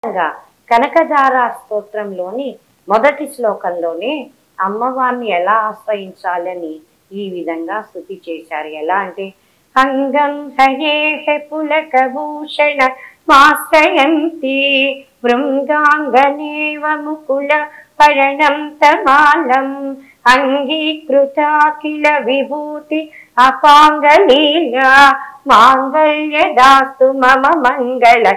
విధంగా కనకదార స్తోత్రంలోని మొదటి శ్లోకంలోనే అమ్మవారిని ఎలా ఆశ్రయించాలని ఈ విధంగా స్థుతి చేశారు ఎలా అంటే అంగం హయే పులకభూషణ మాశ్రయంతి భృంగాంగనేవ ముకుల పరణం తమాలం అంగీకృతాఖిల విభూతి అపాంగలీలా మాంగళ్యదాస్తు మమ మంగళ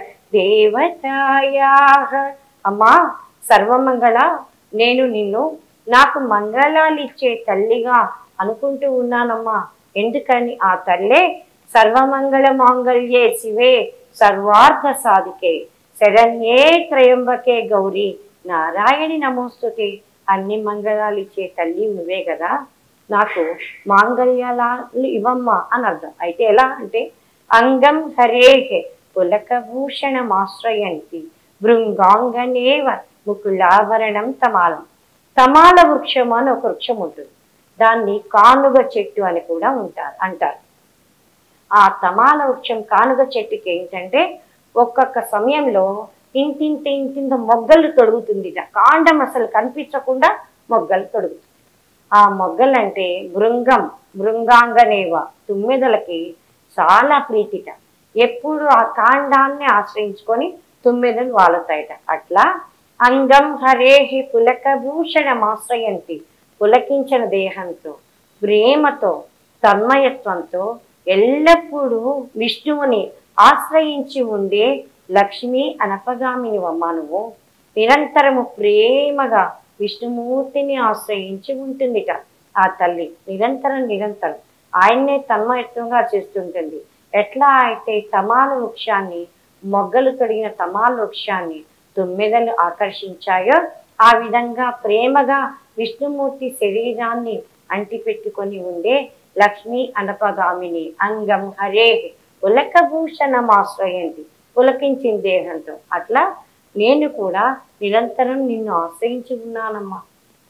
దేవతాయా అమ్మా సర్వమంగళ నేను నిన్ను నాకు మంగళాలు ఇచ్చే తల్లిగా అనుకుంటూ ఉన్నానమ్మా ఎందుకని ఆ తల్లే సర్వమంగళ మాంగళ్యే శివే సర్వార్థ సాధికే శరణ్యే త్రయంబకే గౌరీ నారాయణి నమోస్తుతే అన్ని మంగళాలు ఇచ్చే తల్లి నువ్వే కదా నాకు మాంగళ్యాలు ఇవ్వమ్మా అని అర్థం అయితే ఎలా అంటే అంగం హరేహే పులకభూషణమాశ్రయంతి భృంగాంగనేవ ముకులాభరణం తమాలం తమాల వృక్షం అని ఒక వృక్షం ఉంటుంది దాన్ని కానుగ చెట్టు అని కూడా ఉంటారు అంటారు ఆ తమాల వృక్షం కానుగ చెట్టుకి ఏంటంటే ఒక్కొక్క సమయంలో ఇంతింత ఇంతింత మొగ్గలు తొడుగుతుంది కాండం అసలు కనిపించకుండా మొగ్గలు తొడుగుతుంది ఆ మొగ్గలంటే భృంగం భృంగాంగనేవ తుమ్మెదలకి చాలా ప్రీతిట ఎప్పుడు ఆ కాండాన్ని ఆశ్రయించుకొని తుమ్మెదలు వాలుతాయట అట్లా అంగం హరేహి పులకభూషణమాశ్రయంతి పులకించిన దేహంతో ప్రేమతో తన్మయత్వంతో ఎల్లప్పుడూ విష్ణువుని ఆశ్రయించి ఉండే లక్ష్మి అనపగామిని అమ్మ నువ్వు నిరంతరము ప్రేమగా విష్ణుమూర్తిని ఆశ్రయించి ఉంటుందిట ఆ తల్లి నిరంతరం నిరంతరం ఆయన్నే తన్మయత్వంగా చేస్తుంటుంది ఎట్లా అయితే తమాల వృక్షాన్ని మొగ్గలు తొడిగిన తమాల వృక్షాన్ని తుమ్మెదలు ఆకర్షించాయో ఆ విధంగా ప్రేమగా విష్ణుమూర్తి శరీరాన్ని అంటిపెట్టుకొని ఉండే లక్ష్మి అనపగామిని అంగం హరే పులకభూషణమాశ్రయంతి పులకించిన దేహంతో అట్లా నేను కూడా నిరంతరం నిన్ను ఆశ్రయించి ఉన్నానమ్మా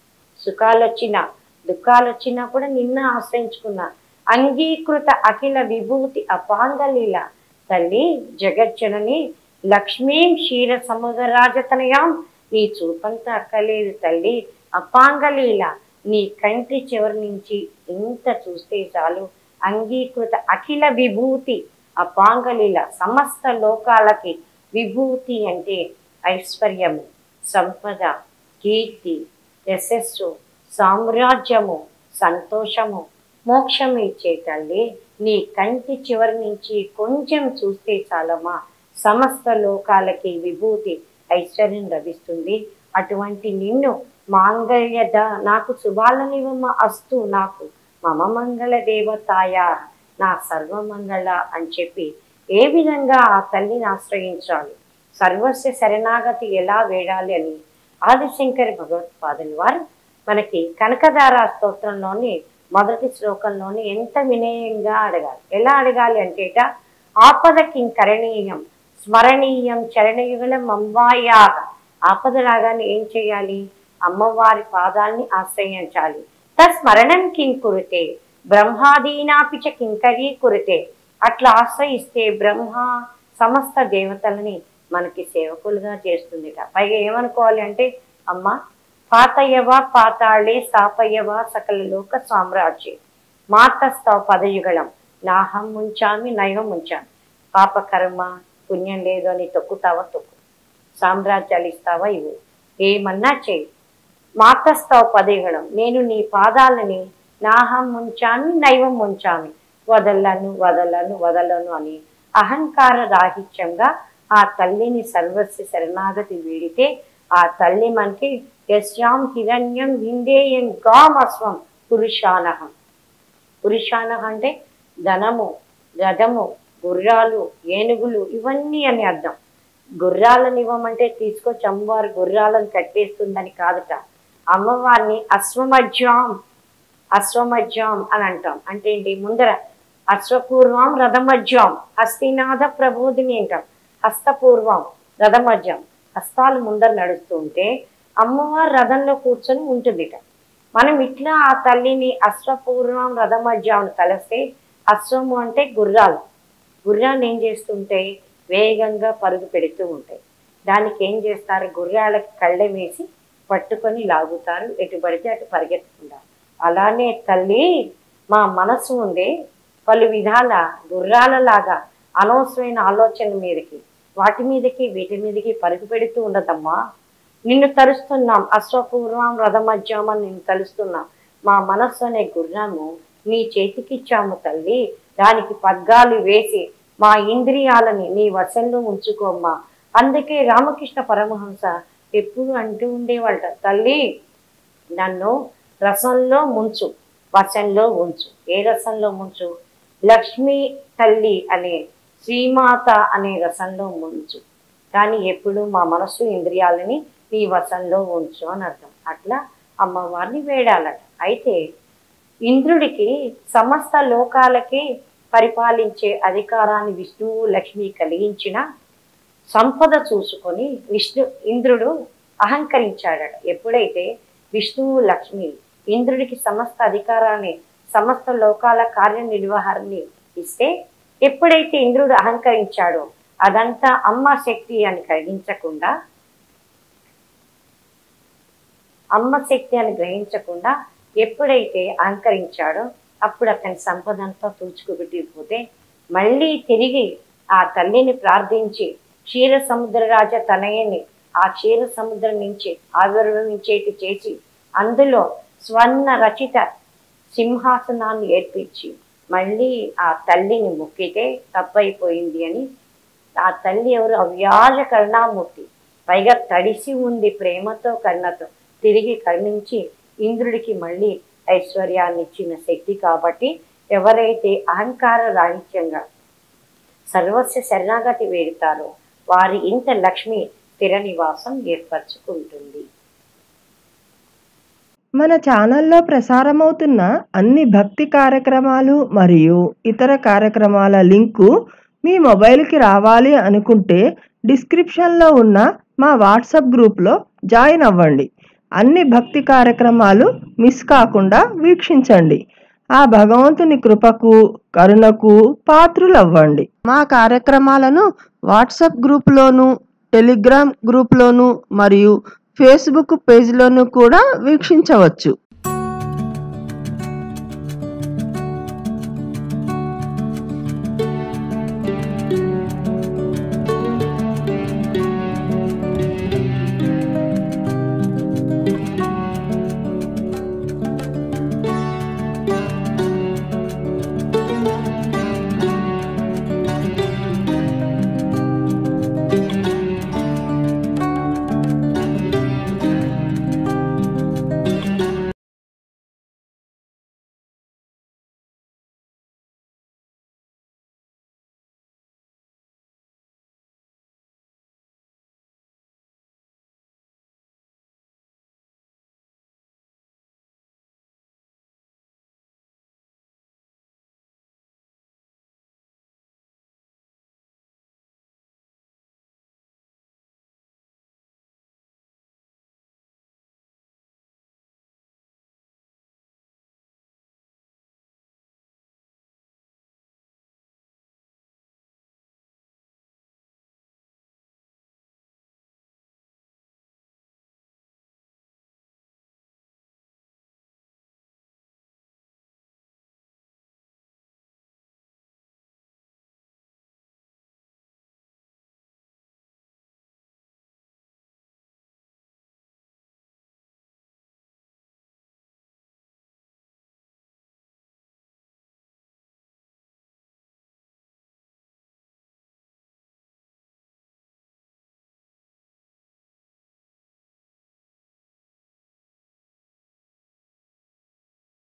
సుఖాలు వచ్చినా దుఃఖాలు వచ్చినా కూడా నిన్ను ఆశ్రయించుకున్నా అంగీకృత అఖిల విభూతి అపాంగలీల తల్లి జగజ్జనని లక్ష్మీం క్షీర సముద్రరాజతనయాం నీ చూపంతా అక్కలేదు తల్లి అపాంగలీల నీ కంటి చివరి నుంచి ఇంత చూస్తే చాలు అంగీకృత అఖిల విభూతి అపాంగలీల సమస్త లోకాలకి విభూతి అంటే ఐశ్వర్యము సంపద కీర్తి యశస్సు సామ్రాజ్యము సంతోషము మోక్షం ఇచ్చే తల్లి నీ కంటి చివరి నుంచి కొంచెం చూస్తే చాలమ్మా సమస్త లోకాలకి విభూతి ఐశ్వర్యం లభిస్తుంది అటువంటి నిన్ను మాంగళ్యద నాకు శుభాలనివ్వమ్మ అస్తు నాకు మమ మంగళ దేవతాయ నా సర్వమంగళ అని చెప్పి ఏ విధంగా ఆ తల్లిని ఆశ్రయించాలి సర్వస్వ శరణాగతి ఎలా వేడాలి అని ఆదిశంకరి భగవత్పాదులు వారు మనకి కనకదార స్తోత్రంలోని మొదటి శ్లోకంలోని ఎంత వినయంగా అడగాలి ఎలా అడగాలి అంటేట ఆపద కింకరణీయం స్మరణీయం చరణయుగలం అంబాయా ఆపద రాగానే ఏం చేయాలి అమ్మవారి పాదాల్ని ఆశ్రయించాలి తస్మరణం కిం కురుతే బ్రహ్మాదీనాపిచ కింకరీ కురుతే అట్లా ఆశ్రయిస్తే బ్రహ్మ సమస్త దేవతలని మనకి సేవకులుగా చేస్తుందిట పైగా ఏమనుకోవాలి అంటే అమ్మ పాతయవ పాతాళే స్థాపయవ సకల లోక సామ్రాజ్యే మాతస్తవ పదయుగళం నాహం ముంచామి నైవం ఉంచామి పాప కర్మ పుణ్యం లేదు అని తొక్కుతావా తొక్కు సామ్రాజ్యాలు ఇస్తావా ఇవి ఏమన్నా చేయి మాతస్తవ పదయుగళం నేను నీ పాదాలని నాహం ముంచామి నైవం ముంచామి వదలను వదలను వదలను అని అహంకార రాహిత్యంగా ఆ తల్లిని సర్వస్వ శరణాగతి వీడితే ఆ తల్లి మనకి యశ్యాం హిరణ్యం విందేయం గామస్వం పురుషానహం పురుషానహ అంటే ధనము రథము గుర్రాలు ఏనుగులు ఇవన్నీ అని అర్థం గుర్రాలను ఇవ్వమంటే తీసుకొచ్చి అమ్మవారు గుర్రాలను కట్టేస్తుందని కాదుట అమ్మవారిని అశ్వమధ్యాం అశ్వమధ్యాం అని అంటాం అంటే ఏంటి ముందర అశ్వపూర్వం రథమధ్యం హస్తినాథ ప్రబోధిని అంటాం హస్తపూర్వం రథమధ్యం హస్తాలు ముందర నడుస్తూ ఉంటే అమ్మవారు రథంలో కూర్చొని ఉంటుందిట మనం ఇట్లా ఆ తల్లిని అశ్వపూర్వం రథమధ్యం కలిస్తే అశ్వము అంటే గుర్రాలు గుర్రాలు ఏం చేస్తుంటాయి వేగంగా పరుగు పెడుతూ ఉంటాయి దానికి ఏం చేస్తారు గుర్రాలకి కళ్ళెం వేసి పట్టుకొని లాగుతారు ఎటు పడితే అటు పరిగెత్తకుండా అలానే తల్లి మా మనసు ఉంది పలు విధాల గుర్రాలలాగా అనవసరమైన ఆలోచన మీదకి వాటి మీదకి వీటి మీదకి పరుగు పెడుతూ ఉండదమ్మా నిన్ను తలుస్తున్నాం అశ్వపూర్వం రథమధ్యామం నిన్ను తలుస్తున్నాం మా మనస్సు అనే గుర్రాము నీ చేతికిచ్చాము తల్లి దానికి పగ్గాలు వేసి మా ఇంద్రియాలని నీ వశంలో ఉంచుకోమ్మా అందుకే రామకృష్ణ పరమహంస ఎప్పుడు అంటూ ఉండేవాళ్ళ తల్లి నన్ను రసంలో ముంచు వశంలో ఉంచు ఏ రసంలో ముంచు లక్ష్మీ తల్లి అనే శ్రీమాత అనే రసంలో ముంచు కానీ ఎప్పుడు మా మనస్సు ఇంద్రియాలని నీ వశంలో ఉంచు అని అర్థం అట్లా అమ్మవారిని వేడాలట అయితే ఇంద్రుడికి సమస్త లోకాలకి పరిపాలించే అధికారాన్ని విష్ణువు లక్ష్మి కలిగించిన సంపద చూసుకొని విష్ణు ఇంద్రుడు అహంకరించాడట ఎప్పుడైతే విష్ణువు లక్ష్మి ఇంద్రుడికి సమస్త అధికారాన్ని సమస్త లోకాల కార్యనిర్వహణని ఇస్తే ఎప్పుడైతే ఇంద్రుడు అహంకరించాడో అదంతా అమ్మ శక్తి అని కలిగించకుండా అమ్మ శక్తి అని గ్రహించకుండా ఎప్పుడైతే అహంకరించాడో అప్పుడు అతని సంపద అంతా తుడుచుకుపెట్టిపోతే మళ్ళీ తిరిగి ఆ తల్లిని ప్రార్థించి క్షీర సముద్రరాజ తనయని ఆ క్షీర సముద్రం నుంచి ఆవిర్భవించేటి చేసి అందులో స్వర్ణ రచిత సింహాసనాన్ని ఏర్పించి మళ్ళీ ఆ తల్లిని మొక్కితే తప్పైపోయింది అని ఆ తల్లి ఎవరు అవ్యాజ కరుణామూర్తి పైగా తడిసి ఉంది ప్రేమతో కన్నతో తిరిగి కరుణించి ఇంద్రుడికి మళ్ళీ ఐశ్వర్యాన్ని ఇచ్చిన శక్తి కాబట్టి ఎవరైతే అహంకార రాహిత్యంగా సర్వస్వ శరణాగతి వేడుతారో వారి ఇంత లక్ష్మి స్థిర నివాసం ఏర్పరచుకుంటుంది మన ఛానల్లో ప్రసారమవుతున్న అన్ని భక్తి కార్యక్రమాలు మరియు ఇతర కార్యక్రమాల లింకు మీ మొబైల్కి రావాలి అనుకుంటే డిస్క్రిప్షన్లో ఉన్న మా వాట్సాప్ గ్రూప్లో జాయిన్ అవ్వండి అన్ని భక్తి కార్యక్రమాలు మిస్ కాకుండా వీక్షించండి ఆ భగవంతుని కృపకు కరుణకు పాత్రులవ్వండి మా కార్యక్రమాలను వాట్సాప్ గ్రూప్లోను టెలిగ్రామ్ గ్రూప్లోను మరియు ఫేస్బుక్ పేజ్లోను కూడా వీక్షించవచ్చు